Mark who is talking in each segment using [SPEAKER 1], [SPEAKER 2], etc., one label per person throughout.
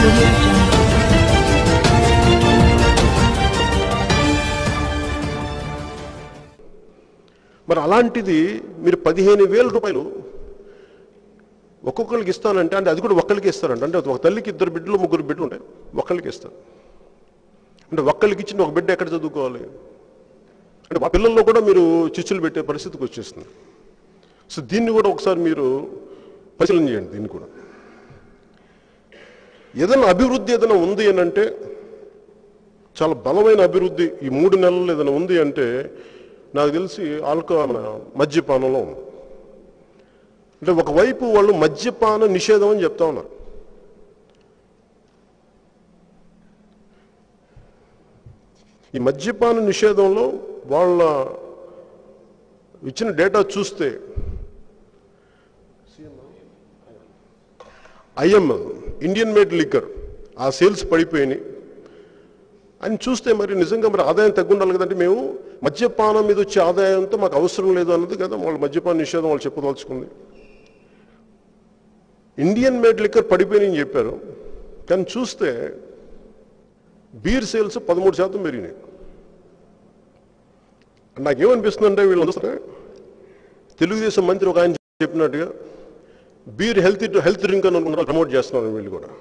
[SPEAKER 1] audio jungle.
[SPEAKER 2] మరి అలాంటిది మీరు పదిహేను వేల రూపాయలు ఒక్కొక్కరికి ఇస్తానంటే అంటే అది కూడా ఒక్కరికి ఇస్తారంట అంటే ఒక తల్లికి ఇద్దరు బిడ్డలు ముగ్గురు బిడ్డలు ఉంటాయి ఒక్కరికి ఇస్తారు అంటే ఒక్కరికి ఇచ్చిన ఒక బిడ్డ ఎక్కడ చదువుకోవాలి అంటే ఆ పిల్లల్లో కూడా మీరు చిచ్చులు పెట్టే పరిస్థితికి వచ్చేస్తుంది సో దీన్ని కూడా ఒకసారి మీరు పరిశీలన చేయండి దీన్ని కూడా ఏదైనా అభివృద్ధి ఏదైనా ఉంది అని అంటే చాలా బలమైన అభివృద్ధి ఈ మూడు నెలలు ఏదైనా ఉంది అంటే నాకు తెలిసి ఆల్కో మన మద్యపానంలో ఉంది అంటే ఒకవైపు వాళ్ళు మద్యపాన నిషేధం అని చెప్తా ఉన్నారు ఈ మద్యపాన నిషేధంలో వాళ్ళ ఇచ్చిన డేటా చూస్తే ఐఎంఎల్ ఇండియన్ మేడ్ లిక్కర్ ఆ సేల్స్ పడిపోయినాయి అని చూస్తే మరి నిజంగా మరి ఆదాయం తగ్గుండాలి కదంటే మేము మద్యపానం మీద వచ్చే ఆదాయంతో మాకు అవసరం లేదు అన్నది కదా వాళ్ళు మద్యపాన నిషేధం వాళ్ళు చెప్పదలుచుకుంది ఇండియన్ మేడ్ లిక్కర్ పడిపోయినాయని చెప్పారు కానీ చూస్తే బీర్ సేల్స్ పదమూడు శాతం పెరిగినాయి నాకేమనిపిస్తుందంటే వీళ్ళు వస్తే తెలుగుదేశం మంత్రి ఒక ఆయన చెప్పినట్టుగా బీర్ హెల్త్ హెల్త్ డ్రింక్ అని అనుకుంటారు ప్రమోట్ చేస్తున్నారు వీళ్ళు కూడా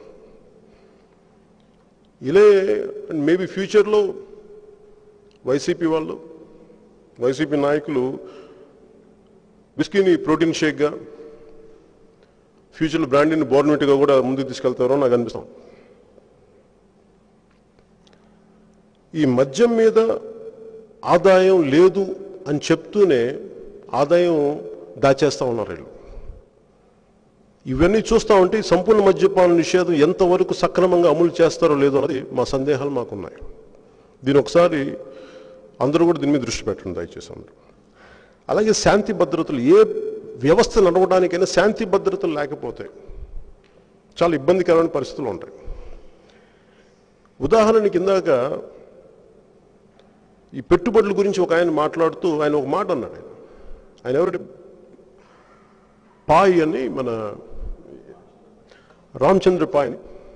[SPEAKER 2] ఇలే మేబీ ఫ్యూచర్లో వైసీపీ వాళ్ళు వైసీపీ నాయకులు విస్కీని ప్రోటీన్ షేక్గా ఫ్యూచర్లో బ్రాండీని బోర్నమెంట్గా కూడా ముందుకు తీసుకెళ్తారో నాకు అనిపిస్తాం ఈ మద్యం మీద ఆదాయం లేదు అని చెప్తూనే ఆదాయం దాచేస్తా ఉన్నారు వీళ్ళు ఇవన్నీ చూస్తా ఉంటే ఈ సంపూర్ణ మద్యపాన నిషేధం ఎంతవరకు సక్రమంగా అమలు చేస్తారో లేదో అనేది మా సందేహాలు మాకున్నాయి దీని ఒకసారి అందరూ కూడా దీని మీద దృష్టి పెట్టండి దయచేసి అందరూ అలాగే శాంతి భద్రతలు ఏ వ్యవస్థ నడవడానికైనా శాంతి భద్రతలు లేకపోతే చాలా ఇబ్బందికరమైన పరిస్థితులు ఉంటాయి ఉదాహరణకి ఇందాక ఈ పెట్టుబడుల గురించి ఒక ఆయన మాట్లాడుతూ ఆయన ఒక మాట అన్నాడు ఆయన ఆయన ఎవరు పాయ్ అని మన రామచంద్ర పాయ్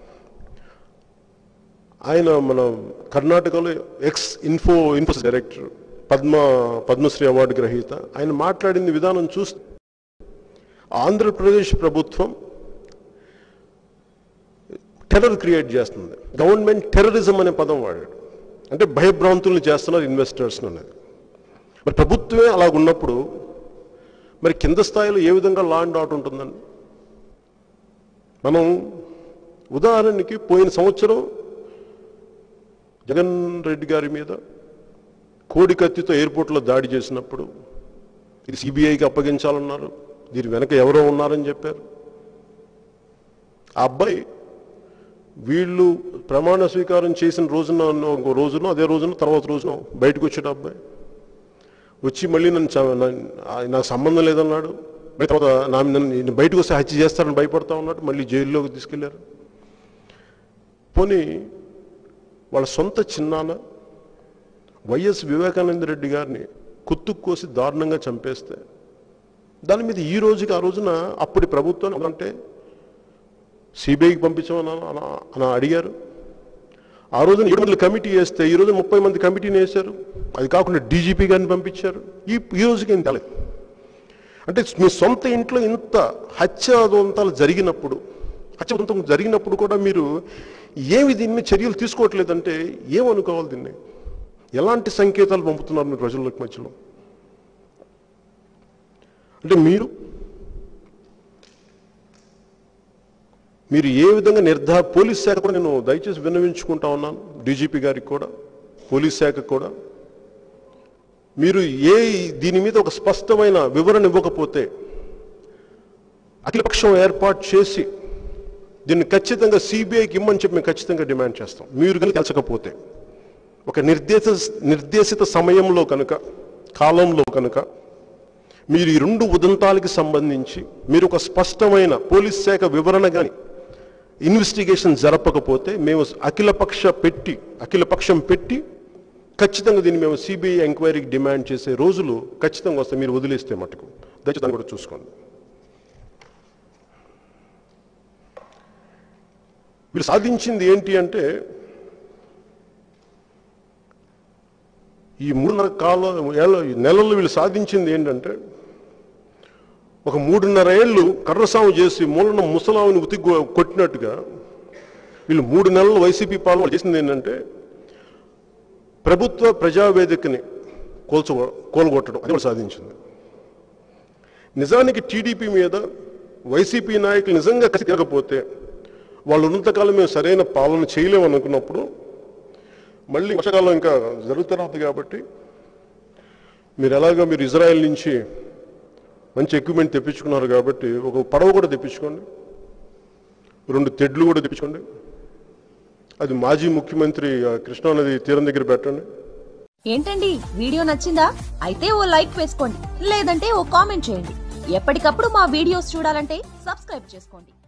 [SPEAKER 2] ఆయన మన కర్ణాటకలో ex info Infosys director Padma Padma Shri award గ్రహీత ఆయన మాట్లాడిన విధానం చూస్తే ఆంధ్రప్రదేశ్ ప్రభుత్వం టెర్రర్ క్రియేట్ చేస్తుంది గవర్నమెంట్ టెర్రరిజం అనే పదం వాడాడు అంటే భయభ్రాంతుల్ని చేస్తున్నారు ఇన్వెస్టర్స్ అనేది మరి ప్రభుత్వమే అలా ఉన్నప్పుడు మరి కింద స్థాయిలో ఏ విధంగా లా అండ్ ఆర్డర్ ఉంటుందండి మనం ఉదాహరణకి పోయిన సంవత్సరం జగన్ రెడ్డి గారి మీద కోడి కత్తితో ఎయిర్పోర్ట్లో దాడి చేసినప్పుడు ఇది సిబిఐకి అప్పగించాలన్నారు దీని వెనక ఎవరో ఉన్నారని చెప్పారు ఆ అబ్బాయి వీళ్ళు ప్రమాణ స్వీకారం చేసిన రోజున ఒక రోజున అదే రోజున తర్వాత రోజున బయటకు వచ్చాడు ఆ అబ్బాయి వచ్చి మళ్ళీ నన్ను చ- నన్ను- ఆ- నాకు సంబంధం లేదన్నాడు మళ్ళీ తర్వాత నా నన్ను నేను బయటకు వస్తే హత్య చేస్తారని భయపడతా ఉన్నాడు మళ్ళీ జైల్లోకి తీసుకెళ్లారు పోనీ వాళ్ళ సొంత చిన్నాన్న వైఎస్ వివేకానంద రెడ్డి గారిని కుత్తుకు కోసి దారుణంగా చంపేస్తే దాని మీద ఈ రోజుకి ఆ రోజున అప్పటి ప్రభుత్వం అంటే సిబిఐకి పంపించమని అన- అన- అని అడిగారు ఆ రోజున ఏడు మంది కమిటీ వేస్తే ఈ రోజు ముప్పై మంది కమిటీని వేశారు అది కాకుండా డీజీపీ గారిని పంపించారు ఈ ఈ రోజుకి ఏం తెలేదు అంటే మీ సొంత ఇంట్లో ఇంత హత్యాదంతాలు జరిగినప్పుడు హత్యాదంతం జరిగినప్పుడు కూడా మీరు ఏమి దీని మీద చర్యలు తీసుకోవట్లేదంటే ఏమనుకోవాలి దీన్ని ఎలాంటి సంకేతాలు పంపుతున్నారు మీరు ప్రజలకు మధ్యలో అంటే మీరు మీరు ఏ విధంగా నిర్ధా పోలీస్ శాఖ కూడా నేను దయచేసి విన్నవించుకుంటా ఉన్నాను డీజీపీ గారికి కూడా పోలీస్ శాఖకు కూడా మీరు ఏ దీని మీద ఒక స్పష్టమైన వివరణ ఇవ్వకపోతే అఖిలపక్షం ఏర్పాటు చేసి దీన్ని ఖచ్చితంగా సిబిఐకి ఇమ్మని చెప్పి మేము ఖచ్చితంగా డిమాండ్ చేస్తాం మీరు కనుక తెలచకపోతే ఒక నిర్దేశ నిర్దేశిత సమయంలో కనుక కాలంలో కనుక మీరు ఈ రెండు ఉదంతాలకి సంబంధించి మీరు ఒక స్పష్టమైన పోలీస్ శాఖ వివరణ కానీ ఇన్వెస్టిగేషన్ జరపకపోతే మేము అఖిలపక్ష పెట్టి అఖిలపక్షం పెట్టి ఖచ్చితంగా దీన్ని మేము సిబిఐ ఎంక్వైరీకి డిమాండ్ చేసే రోజులు ఖచ్చితంగా వస్తాయి మీరు వదిలేస్తే మటుకు దయచేసి దాన్ని కూడా చూసుకోండి వీళ్ళు సాధించింది ఏంటి అంటే ఈ మూడున్నర కాలం ఏళ్ళ ఈ నెలల్లో వీళ్ళు సాధించింది ఏంటంటే ఒక మూడున్నర ఏళ్ళు కర్రసాము చేసి మూలన ముసలావుని ఉతి కొట్టినట్టుగా వీళ్ళు మూడు నెలలు వైసీపీ పాలన చేసింది ఏంటంటే ప్రభుత్వ ప్రజావేదికని కోల్చ కోలగొట్టడం అది వాళ్ళు సాధించింది నిజానికి టీడీపీ మీద వైసీపీ నాయకులు నిజంగా కసి తిరగపోతే వాళ్ళు ఉన్నంతకాలం మేము సరైన పాలన చేయలేము అనుకున్నప్పుడు మళ్ళీ వర్షాకాలం ఇంకా జరుగుతూనే ఉంది కాబట్టి మీరు ఎలాగో మీరు ఇజ్రాయెల్ నుంచి మంచి ఎక్విప్మెంట్ తెప్పించుకున్నారు కాబట్టి ఒక పడవ కూడా తెప్పించుకోండి రెండు తెడ్లు కూడా తెప్పించుకోండి అది మాజీ ముఖ్యమంత్రి ఆ, కృష్ణానది తీరం దగ్గర పెట్టండి
[SPEAKER 1] ఏంటండి వీడియో నచ్చిందా అయితే ఓ లైక్ వేసుకోండి లేదంటే ఓ కామెంట్ చేయండి ఎప్పటికప్పుడు మా వీడియోస్ చూడాలంటే సబ్స్క్రైబ్ చేసుకోండి